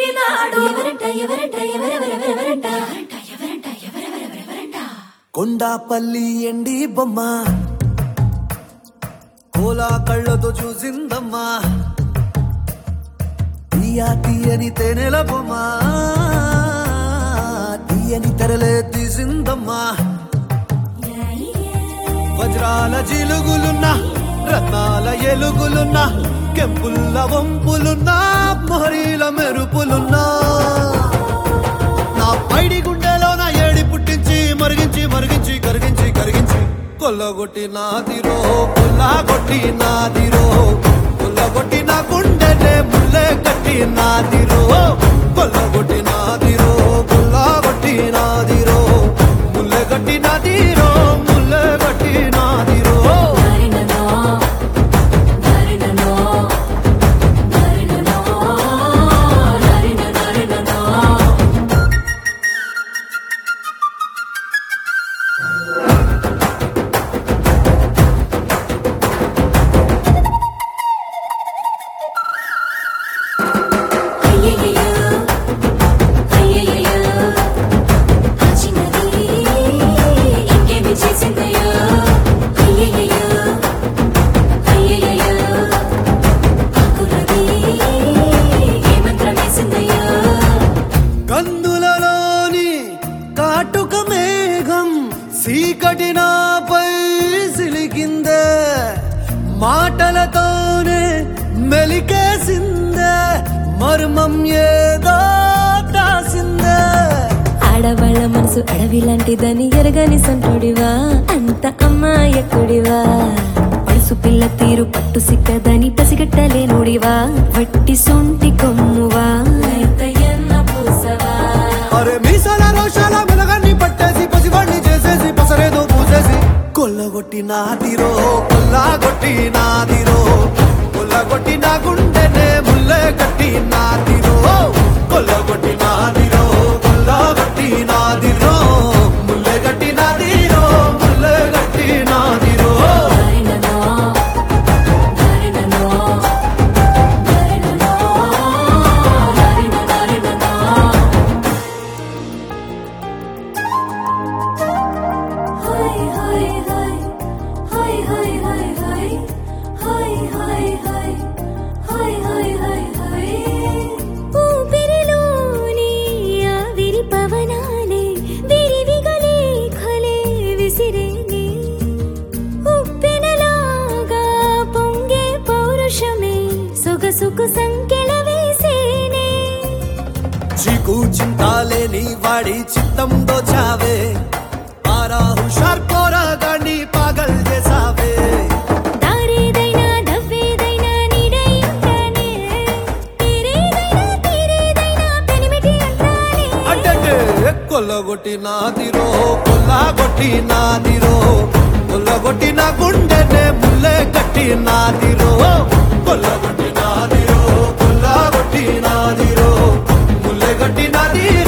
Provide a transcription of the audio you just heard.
పెట్టినాడు ఎవరంట ఎవరంట ఎవరెవరెవరెవరంట ఎవరంట ఎవరెవరెవరెవరంట కొండాపల్లి ఎండి బొమ్మ కోలా కళ్ళతో చూసిందమ్మా తీయా తీయని తేనెల బొమ్మ తీయని తెరలే తీసిందమ్మా వజ్రాల జిలుగులున్నా రత్నాల ఎలుగులున్నా కెంపుల్ల వంపులున్నా మొహరీల మెరుపులున్నా నా పైడి గుండెలో నా ఏడి పుట్టించి మరిగించి మరిగించి కరిగించి కరిగించి కొల్లగొట్టి నాదిరో కొల్లగొట్టి నాదిరో కొల్లగొట్టి నా గుండెనే ముల్లే కట్టి నాదిరో కొల్లగొట్టి నాదిరో కొల్లగొట్టి నాదిరో ముల్లె కట్టి నాదిరో ముల్లె కట్టి నాదిరో నరిననో నరిననో నరిననో నరిన నరిననో అయ్యయ్యో అయ్యయ్యో ఆ చిన్నది ఇంకేమి చేసిందయ్యో అయ్యయ్యో అయ్యయ్యో ఆ కుర్రది ఏ మంత్రం వేసిందయ్యో కందులలోని కాటుక మేఘం సీకటి నాపై సిలికిందే మాటలతోనే మెలికేసిందే మర్మం ఏదో దాసిందే ఆడవాళ్ళ మనసు అడవి లాంటిదని ఎరగని సంటుడివా అంత అమ్మాయకుడివా పడుసు పిల్ల తీరు పట్టు సిక్కదని పసిగట్టలేనుడివా వట్టి సొంటి కొమ్మువా పూసవా అరే మీసాల రోషాల మెలగాన్ని పట్టేసి పసివాణ్ణి చేసేసి పసరేదో పూసేసి కొల్లగొట్టి నాదిరో కొల్లగొట్టి నాదిరో కొల్లగొట్టి నా గుండెనే ముల్లె కట్టి నాదిరో కొల్లగొట్టి నాదిరో కొల్లగొట్టి నాదిరో ముల్లె కట్టి నాదిరో ముల్లె కట్టి నాదిరో నరిననో నరిననో నరిననో నరిన నరిననో hi hi hi hi hi hi hi hi hi hi hi hi hi hi ఊపిరిలోని ఆవిరి పవనాలే విరివిగలే ఖలే విసిరేనే ఉప్పెనలాగా పొంగే పౌరుషమే సొగసుకు సంకెళ వేసేనే చీకు చింతాలేని వాడి చిత్తం దోచావే ఆరా హుషార్ పోరాగాన్ని పాగల్ చేసావే దారేదైనా దవ్వేదైనా నీడై ఉంటానే తీరేదైనా తీరేదైనా పెనిమిటి అంటానే అంటే కొల్లగొట్టి నాదిరో కొల్లగొట్టి నాదిరో కొల్లగొట్టి నా గుండెనే ముల్లె కట్టి నాదిరో కొల్లగొట్టి నాదిరో కొల్లగొట్టి నాదిరో ముల్లె కట్టి నాదిరో